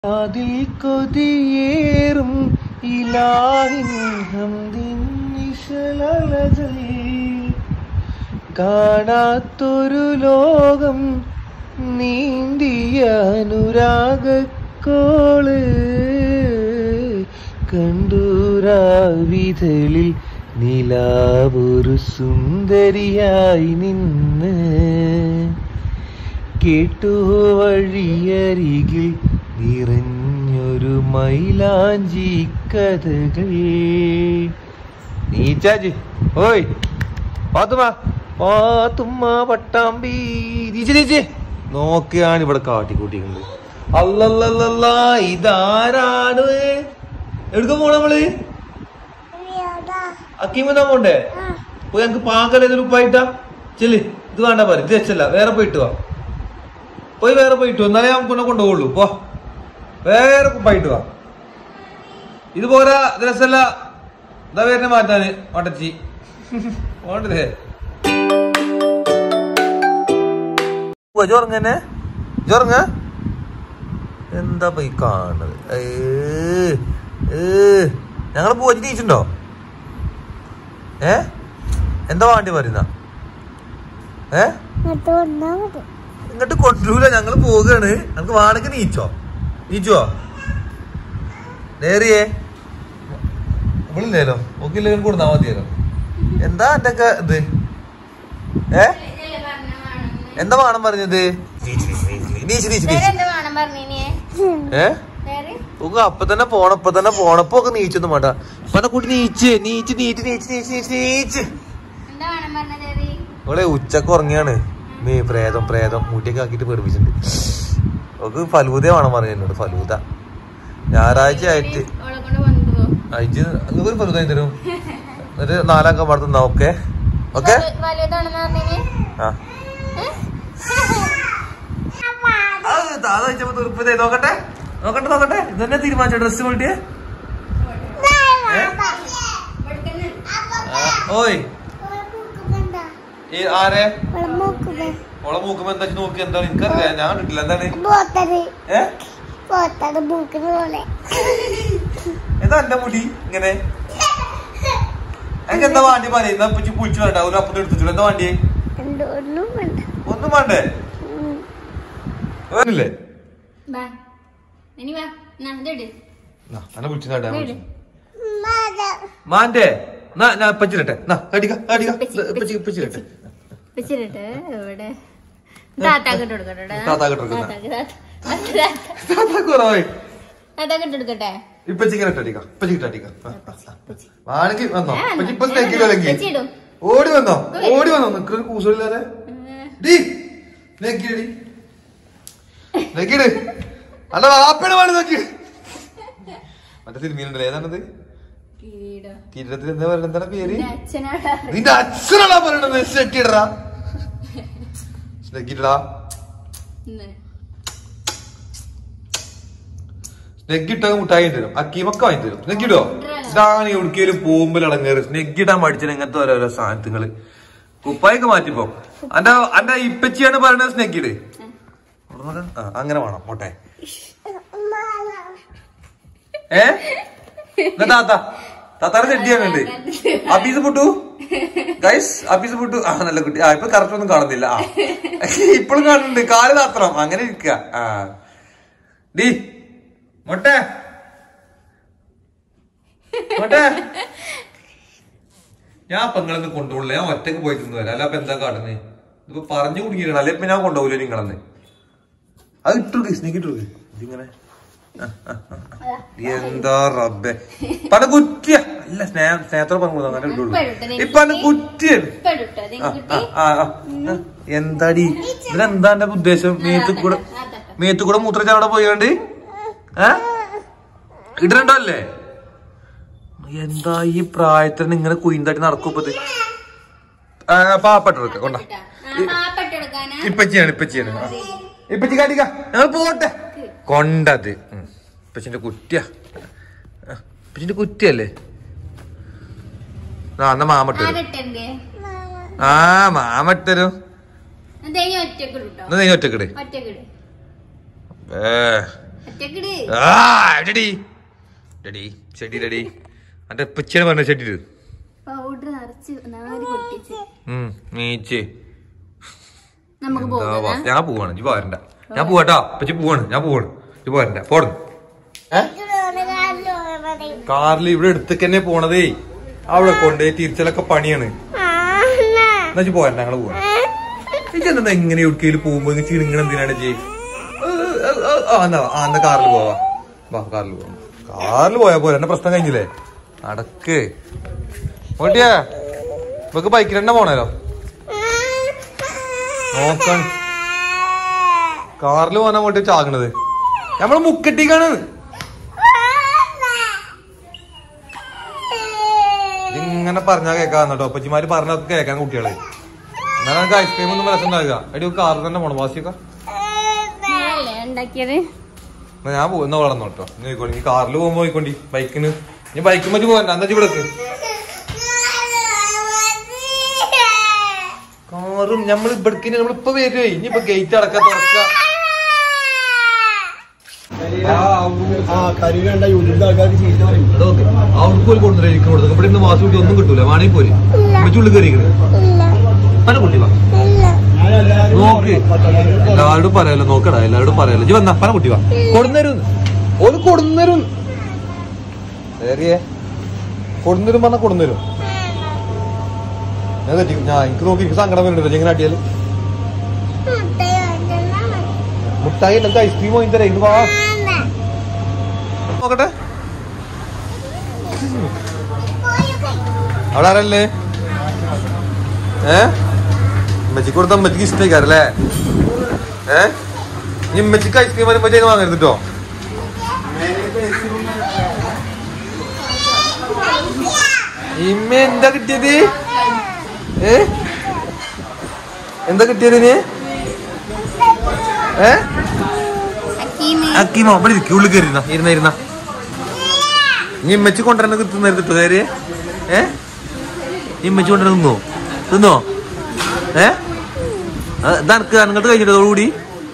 അതിൽ കൊതിയേറും ഇലാഹിൻ ഹംദിൻ നിശലലകൾ കാണാത്തൊരു ലോകം നീന്തിയ അനുരാഗക്കോള് കണ്ടൂരാവിതളിൽ നിലാവൊരു സുന്ദരിയായി നിന്ന് കേട്ടു വഴിയരികിൽ നിറഞ്ഞൊരു മൈലാഞ്ചി കഥകൾ നീച്ചാജി ഓയ് പാത്തുമ്മ പാത്തുമ്മ പട്ടാമ്പി നീച്ച് നീച്ച് നോക്കിയാണ് ഇവിടെ കാട്ടിക്കൂട്ടിക്കുന്നത് അല്ലല്ലല്ല ഇതാരാണ് എടുക്ക പോണ നമ്മള് അക്കീമെന്നാ പോണ്ടേ പോയി ഞങ്ങക്ക് പാകല ഇതിൽ ഉപ്പായിട്ടാ ചെല്ല് ഇത് വേണ്ട പറ ഇത് വെച്ചല്ല വേറെ പോയിട്ട് വാ പോയി വേറെ പോയിട്ട് വാ എന്നാലേ ഞാൻ കൊണ്ടു കൊണ്ടുപോകുള്ളൂ പോ വേറെ പോയിട്ട് വാ ഇത് പോരാ ഇത് രസമല്ല ഇതാ വരുന്ന മാറ്റാന് വട്ടച്ചി വേണ്ടതേ ജോറങ്ങനെ ജോറങ്ങ എന്താ പോയി കാണുന്നത് ഞങ്ങള് പോയി നീച്ചുണ്ടോ ഏ എന്താ വേണ്ടി പറയുന്ന ഏ ഇങ്ങോട്ട് കൊണ്ടുവൂല ഞങ്ങള് പോവുകയാണ് നമുക്ക് വാണെങ്കിൽ നീച്ചോ നീച്ചോ നേറിയേ നമ്മളില്ലേലോ നോക്കില്ലേ കൊടുത്താ മതിയല്ലോ എന്താ എന്റെ ഒക്കെ ഇത് ഏ എന്താ വേണം പറഞ്ഞത് നീച്ച് നീച്ച് നീച്ച് നീച്ച് നീച്ച് എന്താ വേണം പറഞ്ഞേ ഏ വേറെ ഉക അപ്പൊ തന്നെ പോണം ഇപ്പൊ തന്നെ പോണപ്പോ ഒക്കെ നീച്ചൊന്നും വേണ്ട ഇപ്പൊ കൂട്ടി നീച്ച് നീച്ച് നീച്ച് നീച്ച് നീച്ച് നീച്ച് നീച്ച് എന്താ വേണം പറഞ്ഞത് ഓളെ ഉച്ചക്ക് ഉറങ്ങിയാണ് മീ പ്രേതം പ്രേതം മുട്ടിയൊക്കെ ആക്കിട്ട് പേടിപ്പിച്ചിട്ടുണ്ട് ഓക്ക് ഫലൂത വേണം പറഞ്ഞു എന്നോട് ഫലൂത ഞായറാഴ്ച ആയിട്ട് ഓളെ കൊണ്ട് വന്നു അയച്ച് നിങ്ങൾക്ക് ഒരു ഫലൂത തരും എന്നിട്ട് നാലാക്കം പാടത്തുന്ന ഓക്കെ ഓക്കെ വലുതാണെന്ന് പറഞ്ഞേ ആ അത് താഴെ വെച്ചപ്പോ തുരുപ്പതേ നോക്കട്ടെ നോക്കട്ടെ നോക്കട്ടെ ഇതന്നെ തീരുമാനിച്ച ഡ്രസ് വേണ്ടിയേ ഓയ് ഈ ആരെ ഓളെ മൂക്കുമ്പോ എന്താ നോക്കി എന്താണ് എനിക്കറിയാം ഞാൻ കണ്ടിട്ടില്ല എന്താണ് ഏ എന്താ എന്റെ മുടി ഇങ്ങനെ എനിക്ക് എന്താ വാണ്ടി പറയുന്ന ഇപ്പൊ കുളിച്ചു വേണ്ട ഒരു അപ്പം എടുത്തു എന്താ വാണ്ടി ഒന്നും വേണ്ടേ വേണില്ലേ വാ ഇനി വാ എന്നാ ഇതെട് അന്നെ വിളിച്ചു കേട്ടാ മാന്റെ നാ ഞാൻ പച്ചിരട്ടെ നാ അടിക്ക അടിക്ക പച്ചി പച്ചിരട്ടെ വെച്ചിട്ട് ഇവിടെ താത്താക്കിട്ട് കൊടുക്കട്ടെ താത്താക്കിട്ട് കൊടുക്കട്ടെ. താത്താക്ക് താത്ത- താത്താ കുറവായി താത്താക്കിട്ട് കൊടുക്കട്ടെ ഇപ്പൊ ചിക്കൻ അടിക്ക ഇപ്പൊ ചിക്കൻ അടിക്ക വാണെങ്കിൽ വന്നോ ആ, ഇപ്പൊ ഇപ്പൊ ഞാൻ സ്നേഹിക്കില്ലോ അല്ലെങ്കിൽ വെച്ചിടും. ഓടി വന്നോ വരും. ഓടി വന്നോ നിക്കൊരു കൂസലില്ലാതെ ഡി നെക്കിടി നെക്കിട് അല്ല വാപ്പയുടെ വേണം നോക്കി മറ്റേ സിനിമയിലുണ്ടല്ലോ ഏതാണത് കിരീടം കിരീടത്തിൽ എന്താ പറയുന്നത് എന്താണ് പേര് എന്റെ അച്ഛനാടാ നിന്റെ അച്ഛനാണോ പറയണത് നെക്കിടറാ നെക്കിടടാ ഇന്ന്. സ്നെഗിട്ട മുട്ടായി തരും അക്കീമൊക്കെ വാങ്ങി തരും സ്നെഗിടോ ഇതാണ് എവിടേക്കെങ്കിലും പോകുമ്പോൾ ഇളങ്ങേറ് സ്നെഗിടാൻ പഠിച്ചത് ഇങ്ങനത്തെ ഓരോരോ സാധനങ്ങള് കുപ്പായൊക്കെ മാറ്റിപ്പോ അന്റെ അന്റെ ഇപ്പച്ചിയാണ് പറയണത് സ്നെഗിട് ആ അങ്ങനെ വേണം മോട്ടെ ഏ എന്നാ താത്ത താത്താരെ ചെടിയാണുണ്ട് അപ്പീസ് പൊട്ടു ഗൈസ് അപ്പീസ് പൊട്ടു ആ നല്ല കുട്ടി ആ ഇപ്പൊ കറക്റ്റ് ഒന്നും കാണുന്നില്ല ആ ഇപ്പോഴും കാണുന്നുണ്ട് കാല് താത്തണം അങ്ങനെ ഇരിക്ക ആ ഡി മൊട്ടെ മൊട്ടെ ഞാൻ ഇപ്പൊ നിങ്ങളൊന്ന് കൊണ്ടുപോകില്ല ഞാൻ ഒറ്റക്ക് പോയി തിന്നു വരാം അല്ല അപ്പൊ എന്താ കാട്ടുന്നത് ഇപ്പൊ പറഞ്ഞു കുടുങ്ങിയിരണം അല്ലെ ഇപ്പൊ ഞാൻ കൊണ്ടുപോകില്ല നിങ്ങളന്ന് അത് ഇട്ടുക സ്നേഹി ഇട്ടുക ഇതിങ്ങനെ ആ, ആ, ആ, ആ. എന്താ റബ്ബെ പല കുറ്റിയ അല്ല സ്നേഹ സ്നേഹത്തോടെ പറഞ്ഞു അങ്ങനെ ഇട്ടുള്ളൂ ഇപ്പൊ അന്ന് കുറ്റിയാണ് ഇപ്പൊ ഇട്ടോ, ദേ ആ, കുട്ടി. ആ, ആ, ആ. എന്താടി ഇതിനെന്താ എന്റെ ഉദ്ദേശം മേത്ത് കൂടെ മേത്ത് കൂടെ മൂത്രച്ചാൽ അവിടെ പോയോണ്ട് ഏ ഇടണ്ടോ അല്ലേ എന്താ ഈ പ്രായത്തിന് ഇങ്ങനെ കുയിന്താട്ടി നടക്കൂപ്പത് പാവപ്പെട്ടവർക്ക് കൊണ്ടാ ആ, പാവപ്പെട്ടെടുക്കാനാ? ഇപ്പച്ചിയാണ് ഇപ്പച്ചിയാണ് ആ. ഇപ്പച്ചി കാട്ടിക്ക ഞങ്ങൾ പോട്ടെ കൊണ്ടത് ഉം. ഇപ്പച്ചിന്റെ കുറ്റിയാ ആ, ഇപ്പച്ചിന്റെ കുറ്റിയല്ലേ ആ എന്നാ മാമട്ടരും ആരട്ടെങ്കെ? ആ മാമട്ടരും ദേ ഇനി ഒറ്റക്കിട് ട്ടോ. എന്നാ നീ ഒറ്റക്കിട് ഒറ്റക്കിട്. ഏ ഒറ്റക്കിട് ആ ഡെഡി ഡെഡി ചെടി ഡെഡി അന്റെ പിച്ചാണ് പറഞ്ഞ ചെടി ഇത് പൗഡർ നിറച്ച് നാല് പൊട്ടിച്ച് ഉം നീച്ച് നമുക്ക് എന്താ വാ- പോകാം ഞാൻ പോവാണ് ഇജ്ജ് പോരണ്ട ഞാൻ പോവാട്ടോ പറ്റി പോവാണ് ഞാൻ പോവാണ് ഇജ്ജ് പോരണ്ട പോടുന്നു കാറിൽ ഇവിടെ അടുത്തേക്ക് തന്നെ പോണതേ അവിടെ കൊണ്ടുപോയി തിരിച്ചലൊക്കെ പണിയാണ് എന്നാ ഇജ്ജ് പോരണ്ട ഞങ്ങള് പോവാ ഇജ്ജെന്താ എങ്ങനെ എവിടേക്കെങ്കിലും പോകുമ്പോ ചിണിങ്ങനെ എന്തിനാണ് ചെയ് എന്നാ ആ എന്നാ കാറിൽ പോവാ വാ കാറിൽ പോവാം കാറിൽ പോയാ പോരാ എന്നെ പ്രശ്നം കഴിഞ്ഞില്ലേ നടക്ക് ഓട്ടിയാ ഇവക്ക് ബൈക്കിൽ തന്നെ പോണല്ലോ നോക്കാൻ കാറിൽ പോകാൻ അങ്ങോട്ട് ചാകണത് നമ്മള് മുക്കട്ടിക്കാണ് ഇങ്ങനെ പറഞ്ഞാ കേൾക്കാന്ന് കേട്ടോ അപ്പച്ചിമാര് പറഞ്ഞൊക്കെ കേൾക്കാൻ കുട്ടികള് എന്നാലും നമുക്ക് ഐസ്ക്രീം ഒന്നും രസമുണ്ടാകുക എടി കാറിൽ തന്നെ പോണം വാസിയൊക്കെ നീയല്ലേ ഉണ്ടാക്കിയത് എന്നാ ഞാൻ പോകുന്ന വളർന്നു കേട്ടോ നീ പോയിക്കോളി നീ കാറിൽ പോകുമ്പോ പോയിക്കോണ്ടി ബൈക്കിന് നീ ബൈക്കും മതി പോകണ്ട എന്താ ഇവിടെ കാറും നമ്മൾ ഇവിടേക്ക് നമ്മളിപ്പോ വരുവേ ഇനി ഇപ്പൊ ഗേറ്റ് അടക്ക തുറക്ക ആ കരി കണ്ട യൂട്യൂബിൽ ആൾക്കാർ ചീത്ത പറയും അതൊക്കെ അവർക്ക് പോലും കൊടുത്തില്ല കൊടുത്തു ഇവിടെ നിന്ന് മാസം കൂട്ടി ഒന്നും കിട്ടൂല വേണമെങ്കിൽ പോലും ഉള്ളിൽ കയറിയിരിക്കണേ പല കുട്ടി വാ ഞാൻ എല്ലാവരും നോക്ക് എല്ലാവരോടും പറയാലോ നോക്കടാ എല്ലാവരോടും പറയാലോ ഇജ്ജ് വന്നാ പല കുട്ടി വാ കൊടുന്നരും ഒരു കൊടുന്നരും ഏറിയേ കൊടുന്നരും പറഞ്ഞ കൊടുന്നരും ഞാൻ തെറ്റി ഞാൻ എനിക്ക് നോക്കി എനിക്ക് സങ്കടം വരുന്നുണ്ടല്ലോ ഇങ്ങനെ അട്ടിയാല് മുട്ടായി നമുക്ക് ഐസ്ക്രീം വാങ്ങി തരാം ഇന്ന് വാ നോക്കട്ടെ അവിടെ ആരല്ലേ ഏ ഉമ്മച്ചിക്ക് കൊടുത്ത ഉമ്മച്ചിക്ക് ഇഷ്ടമായിക്കാരല്ലേ ഏ ഇനി ഉമ്മച്ചിക്ക് ഐസ്ക്രീം വരുമ്പോ ചെയ്ത് വാങ്ങരുത് കേട്ടോ ഇമ്മ എന്താ കിട്ടിയത് ഏ എന്താ കിട്ടിയത് ഇനി ഏ അക്കീമേ അക്കീമോ ഇവിടെ ഇരിക്കും ഉള്ളിൽ കയറി ഇരുന്ന ഇരുന്ന ഇരുന്ന നീ ഇമ്മച്ചി കൊണ്ടുവരണ തിന്നരുത് കേട്ടോ കയറി ഏ നീ ഇമ്മച്ചി കൊണ്ടുവരണ തിന്നോ തിന്നോ ഏ ഇതനക്ക് അങ്ങോട്ട് കഴിഞ്ഞിട്ടോടുകൂടി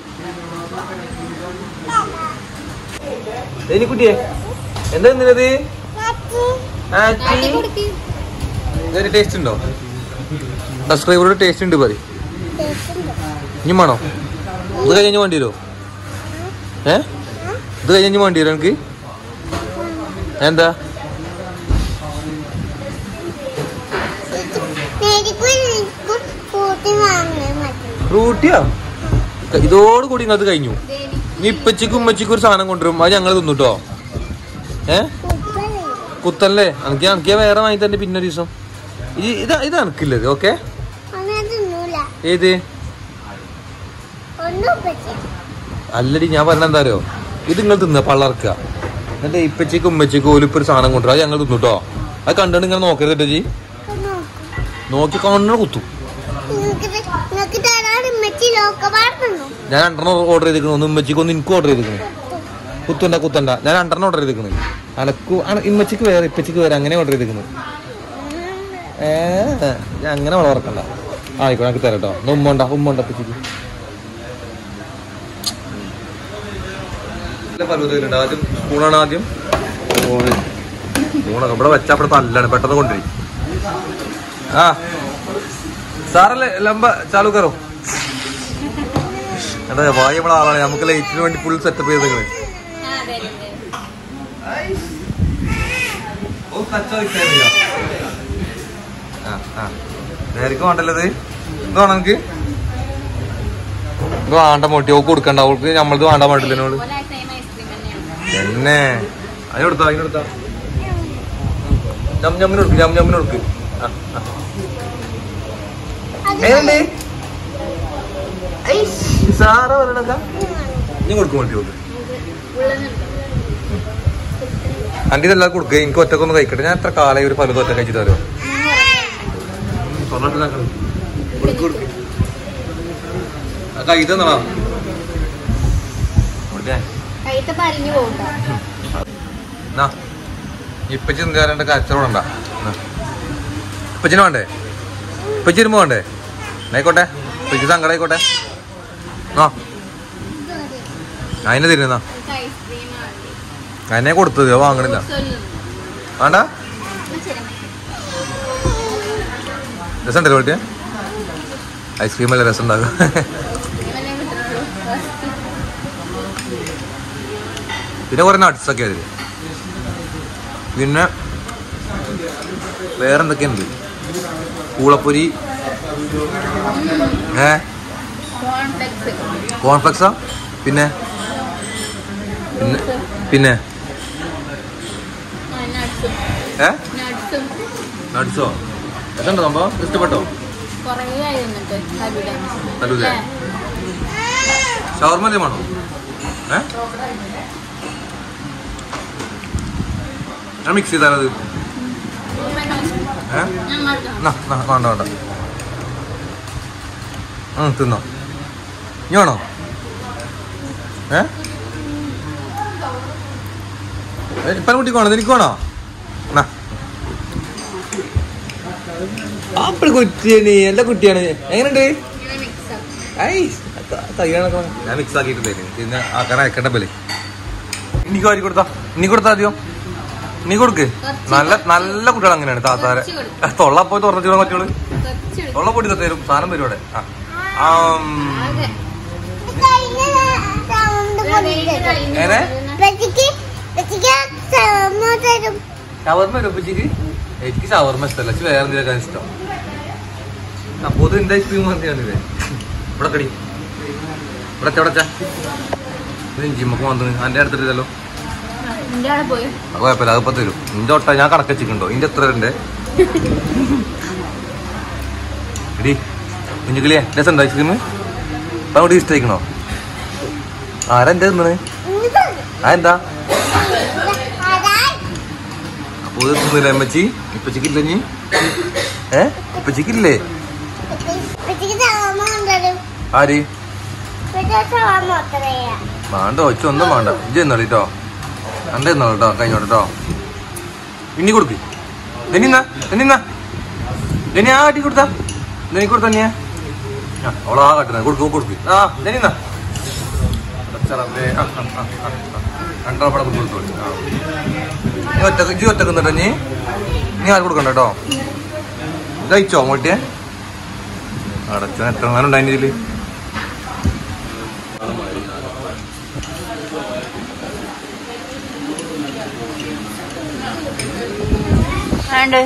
കുട്ടിയെ എന്താ തിന്നത് കാട്ടി കൊടുക്ക് ഇതൊരു ടേസ്റ്റ് ഉണ്ടോ സബ്സ്ക്രൈബറുടെ ടേസ്റ്റ് ഉണ്ട് പറ ഇനി വേണോ ഇത് കഴിഞ്ഞ് വേണ്ടി വരുമോ ഏ ഇത് കഴിഞ്ഞ് വേണ്ടി വരുമോ എനിക്ക് എന്താ ഫ്രൂട്ടിയാ ഇതോട് കൂടി ഇങ്ങനത് കഴിഞ്ഞു ദേവി ഇനി ഇപ്പച്ചിക്കും ഉമ്മച്ചിക്കും ഒരു സാധനം കൊണ്ടുവരും അത് ഞങ്ങൾ തിന്നുട്ടോ ഏ കുത്തല്ലേ എനിക്ക് എനിക്ക് വേറെ വാങ്ങി തന്നെ പിന്നെ ഒരു ദിവസം ഇത് ഇത് ഇത് എനിക്കില്ലത് ഓക്കെ ഏത് അല്ലടി ഞാൻ പറഞ്ഞ എന്താ അറിയോ ഇത് നിങ്ങൾ തിന്ന പള്ളർക്കുക എന്നിട്ട് ഇപ്പച്ചിക്കും ഉമ്മച്ചിക്കും ഓലിപ്പ് ഒരു സാധനം കൊണ്ടുവരും അത് ഞങ്ങൾ തിന്നുട്ടോ അത് കണ്ടിട്ട് ഇങ്ങനെ നോക്കരുത് കേട്ടോ ജി നോക്കി കണ്ണു കുത്തും നിങ്ങൾക്ക് തരാൻ ഉമ്മച്ചി ലോക്കപാടുന്നു ഞാൻ രണ്ടെണ്ണം ഓർഡർ ചെയ്തിരിക്കുന്നു ഒന്ന് ഉമ്മച്ചിക്ക് ഒന്ന് എനിക്ക് ഓർഡർ ചെയ്തിരിക്കുന്നു കുത്തണ്ട കുത്തണ്ട ഞാൻ രണ്ടെണ്ണം ഓർഡർ ചെയ്തിരിക്കുന്നു അനക്കു അന- ഇമ്മച്ചിക്ക് വേറെ ഇപ്പച്ചിക്ക് വേറെ അങ്ങനെ ഓർഡർ ചെയ്തിരിക്കുന്നു ഏ ഞാൻ അങ്ങനെ വളർക്കണ്ട ആയിക്കോട്ടെ എനിക്ക് തരാം കേട്ടോ എന്നാ ഉമ്മ ഉണ്ടാ ഉമ്മ ഉണ്ടാ ഇപ്പച്ചിക്ക് ആദ്യം സ്പൂണാണ് ആദ്യം സ്പൂണൊക്കെ ഇവിടെ വെച്ചാ ഇവിടെ തല്ലാണ് പെട്ടെന്ന് കൊണ്ടുപോയി ആ സാറല്ലേ ലംബ ചാലു കറോ അതെ വായി നമ്മളെ ആളാണ് നമുക്ക് ലൈറ്റിന് വേണ്ടി ഫുൾ സെറ്റപ്പ് ചെയ്തേക്കണേ ആ അതെ അതെ നേരിക്ക് വേണ്ടല്ലത് ഇത് വേണം എനിക്ക് ഇത് വേണ്ട മോട്ടി ഓക്ക് കൊടുക്കണ്ട അവൾക്ക് നമ്മളത് വേണ്ട പാടില്ല എന്നോട് അതുപോലെ സെയിം ഐസ്ക്രീം തന്നെയാണ് എന്നെ അതിനൊടുത്താ അതിനൊടുത്താ ജം ജമ്മിന് കൊടുക്ക് ജം ജമ്മിന് കൊടുക്ക് ആ, ആ. എങ്ങനെയുണ്ട്? ഐഷ്, സാറാ പറയണതാ ഇനി കൊടുക്കും മോട്ടി കൊടുക്ക് അന്റെ ഇതെല്ലാം കൊടുക്കുക എനിക്ക് ഒറ്റക്കൊന്ന് കഴിക്കട്ടെ ഞാൻ എത്ര കാലായി ഒരു പലതും ഒറ്റ കഴിച്ചിട്ട് തരുമോ കഴിക്കുന്നതാ കൈത്ത പരിഞ്ഞു പോകണ്ട ഇപ്പച്ചി എന്താ കച്ചവടണ്ട ഇപ്പച്ചിന് വേണ്ടേ ഇപ്പച്ചി ഇരുമ്പോ വേണ്ടേ ആയിക്കോട്ടെ ഇപ്പച്ചി സങ്കടം ആയിക്കോട്ടെ ആ അതിനെ തരുന്ന ഐസ്ക്രീം എന്നെ കൊടുത്തത് അത് വാങ്ങണില്ല വേണ്ട രസമുണ്ടല്ലോ കുട്ടിയെ ഐസ്ക്രീം അല്ല രസം ഉണ്ടാകും പിന്നെ കുറെ നട്ട്സ് ഒക്കെ അതില് പിന്നെ വേറെ എന്തൊക്കെയുണ്ട് പൂളപ്പൊരി ഏ കോൺഫ്ലക്സാ പിന്നെ പിന്നെ പിന്നെ ഏ നട്ട്സോ രസമുണ്ടോ സംഭവം ഇഷ്ടപ്പെട്ടോ കൊറേ ആയി വന്നിട്ട് ഹലുടെ ഹലുദ? ഷവർമ വേണോ ഏ ഞാൻ മിക്സ് ചെയ്താലത് ഏ ഞാൻ മാറ്റാം നാ, നാ, വേണ്ട വേണ്ട ഉം, തിന്നോ ഇനി വേണോ ഏ ഇപ്പം കുട്ടിക്ക് വേണോ എനിക്ക് വേണോ നാ. ആപ്പിൾ കുറ്റിയാണ് എല്ലാ കുട്ടിയാണ് എങ്ങനെയുണ്ട് ഇങ്ങനെ മിക്സ് ആക്കും ഐ, ത- തയ്യാറൊക്കെ ഞാൻ മിക്സ് ആക്കിയിട്ടില്ലേ പിന്നെ ആക്കാൻ അയക്കണ്ട പോലെ ഇനി വാരി കൊടുത്താ ഇനി കൊടുത്താ മതിയോ നീ കൊടുക്ക് കുറച്ച് നല്ല നല്ല കുട്ടികൾ അങ്ങനെയാണ് താത്താരെ കുറച്ച് തൊള്ള പോയി തുറന്നിട്ട് പറ്റുള്ളൂ കുറച്ച് എടുക്കും. തൊള്ള പൊടി തരും സാധനം വരും അവിടെ ആ. ആം. ആകെ. കഴിഞ്ഞ സൗണ്ട് ഇത് കൊണ്ടുതരും കഴിഞ്ഞ് ഏനെ? വെച്ചിക്ക് വെച്ചിക്ക് സൗണ്ട് തരും ഷവർമ്മ വരും ഉപ്പച്ചിക്ക് എനിക്ക് ഷവർമ്മ ഇഷ്ടമല്ല എനിക്ക് വേറെ എന്തെങ്കിലും ഇഷ്ടം അപ്പോ ഇത് എന്റെ ഐസ്ക്രീം മതിയാണ് ഇത് ഇവിടെ കടി ഇവിടെ എവിടെ ഇത് ജിമ്മൊക്കെ വന്നു എന്റെ അടുത്തിട്ടല്ലോ നിന്റെ അവിടെ പോയി അത് കുഴപ്പമില്ല അതിപ്പോ തരും ഇന്റെ ഒട്ട ഞാൻ കണക്ക് വെച്ചിട്ടുണ്ടോ ഇന്റെ എത്ര ഉണ്ട് എടി കുഞ്ഞുകിളിയെ രസമുണ്ടോ ഐസ്ക്രീം ഇപ്പൊ അവിടെ ഇഷ്ടം കഴിക്കണോ ആരാ എന്റെ തിന്നണ് ആ എന്താ അപ്പൊ ഇത് തിന്നില്ല അമ്മച്ചി ഇപ്പച്ചിക്കില്ല നീ ഏ ഇപ്പച്ചിക്കില്ലേ വെച്ചിക്ക് സൗണ്ട് കൊണ്ടുതരും ആര് വെച്ചിക്ക് സൗണ്ട് കൊണ്ടുതരാ വേണ്ട ഒച്ച ഒന്നും വേണ്ട ഇജ്ജ് എന്നോളി കേട്ടോ എന്റെ എന്നോളൂ കേട്ടോ കഴിഞ്ഞോട്ടെ കേട്ടോ ഇനി കൊടുക്ക് ദനിന്നാ ദനിന്നാ ദനി ആ കാട്ടി കൊടുത്താ ദനി കൊടുത്താ നീ ആ അവളാ കാട്ടുന്നത് കൊടുക്കും കൊടുക്ക് ആ ദനിന്നാ രണ്ടോ പടം കൊടുത്തോളി ആ നീ ഒറ്റക്ക് ഇജ്ജ് ഒറ്റക്ക് നിന്നിട്ടോ നീ നീ ആര് കൊടുക്കണ്ട കേട്ടോ കഴിച്ചോ മോട്ടിയെ അടച്ച എത്ര നേരം ഉണ്ടായിരുന്നു ഇതില് വേണ്ട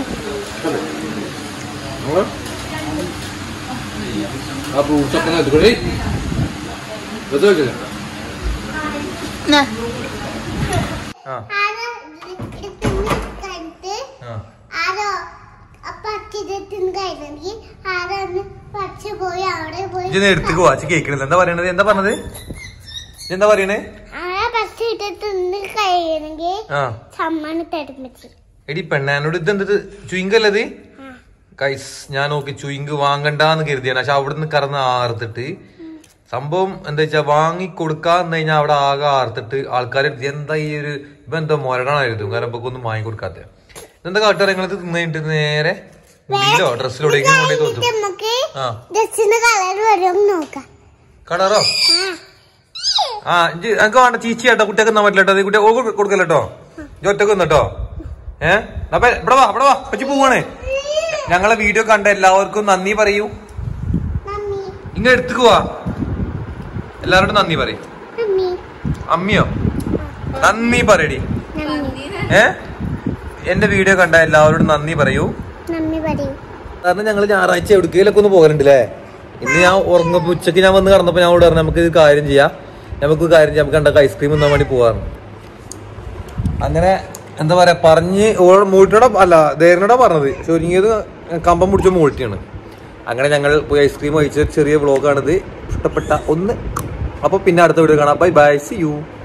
ആ ഫ്രൂട്ട്സ് ഒക്കെ എടുക്കണേ വെറുതെ വെച്ചില്ല എന്നാ, ആ ആരോ ഇത് തിന്ന് കഴിഞ്ഞിട്ട് ആ ആരോ പച്ചിരത്തിന് കഴിഞ്ഞെങ്കിൽ ആരൊന്ന് പച്ച പോയി അവിടെ പോയി ഇജ്ജ് എടുത്തേക്ക് വാച്ച് കേൾക്കണില്ല എന്താ പറയണത് എന്താ പറഞ്ഞത് ഇജ്ജ് എന്താ പറയണേ ആരാ പച്ച ഇട്ട് തിന്ന് കഴിയണമെങ്കിൽ ആ സമ്മാനം തരും പറ്റി എടി പെണ്ണാനോട് ഇത് എന്തത് ചുയിങ്കല്ലത് കൈസ് ഞാൻ നോക്കി ചുയിങ്ക് വാങ്ങണ്ടാന്ന് കരുതിയാണ് പക്ഷെ അവിടെ നിന്ന് കറന്ന് ആർത്തിട്ട് സംഭവം എന്താ വെച്ചാ വാങ്ങി കൊടുക്കാന്ന് കഴിഞ്ഞാൽ അവിടെ ആകെ ആർത്തിട്ട് ആൾക്കാരെ എന്താ ഈ ഒരു ഇപ്പൊ എന്തോ മൊരടാണായിരുന്നു കാരണം ഇപ്പൊ ഒന്നും വാങ്ങി കൊടുക്കാത്ത എന്താ കാട്ടുകാർ നിങ്ങളത് തിന്നു കഴിഞ്ഞിട്ട് നേരെ മുടിയിലോ ഡ്രസ്സിലോ കൊണ്ടേ തോത്തും നമുക്ക് ആ ഡ്രസ്സിന്റെ കളർ വരും നോക്കാം കളറോ ആ ഇജ്ജ് എനിക്ക് വേണ്ട ചീച്ചി കേട്ടോ കുട്ടിയൊക്കെ എന്നാ പറ്റില്ല കേട്ടോ കുട്ടിയെ ഓ കൊടുക്കല്ലോ കേട്ടോ ഒറ്റക്ക് നിന്നട്ടോ ഏ അപ്പൊ ഇവിടെ വാ ഇവിടെ വാ പറ്റി പോവാണേ ഞങ്ങളെ വീഡിയോ കണ്ട എല്ലാവർക്കും നന്ദി പറയൂ മമ്മി ഇങ്ങ എടുത്തുക്ക് വാ എല്ലാവരോടും നന്ദി പറയും മമ്മി അമ്മിയോ നന്ദി പറയടി മമ്മി ഏ എന്റെ വീഡിയോ കണ്ട എല്ലാവരോടും നന്ദി പറയൂ മമ്മി പറയൂ കാരണം ഞങ്ങൾ ഞായറാഴ്ച എവിടേക്കെങ്കിലൊക്കെ ഒന്ന് പോകലുണ്ട് അല്ലേ ഇന്ന് ഞാൻ ഉറങ്ങപ്പോ ഉച്ചക്ക് ഞാൻ വന്ന് കടന്നപ്പോ ഞാൻ അവിടെ പറഞ്ഞു നമുക്ക് ഇത് കാര്യം ചെയ്യാം നമുക്ക് ഒരു കാര്യം ചെയ്യാം നമുക്ക് കണ്ടൊക്കെ ഐസ്ക്രീം തിന്നാൻ വേണ്ടി പോവാറുണ്ട് അങ്ങനെ എന്താ പറയാ പറഞ്ഞ് ഓൾ മൂട്ടിനോടാ അല്ല ധൈര്യനോടാ പറഞ്ഞത് ചൊരുങ്ങിയത് കമ്പം പിടിച്ച മൂട്ടിയാണ് അങ്ങനെ ഞങ്ങൾ പോയി ഐസ്ക്രീം കഴിച്ച ചെറിയ വ്ളോഗാണിത് ഇഷ്ടപ്പെട്ട ഒന്ന് അപ്പൊ പിന്നെ അടുത്ത വീഡിയോ കാണാം ബൈ ബൈ സി യു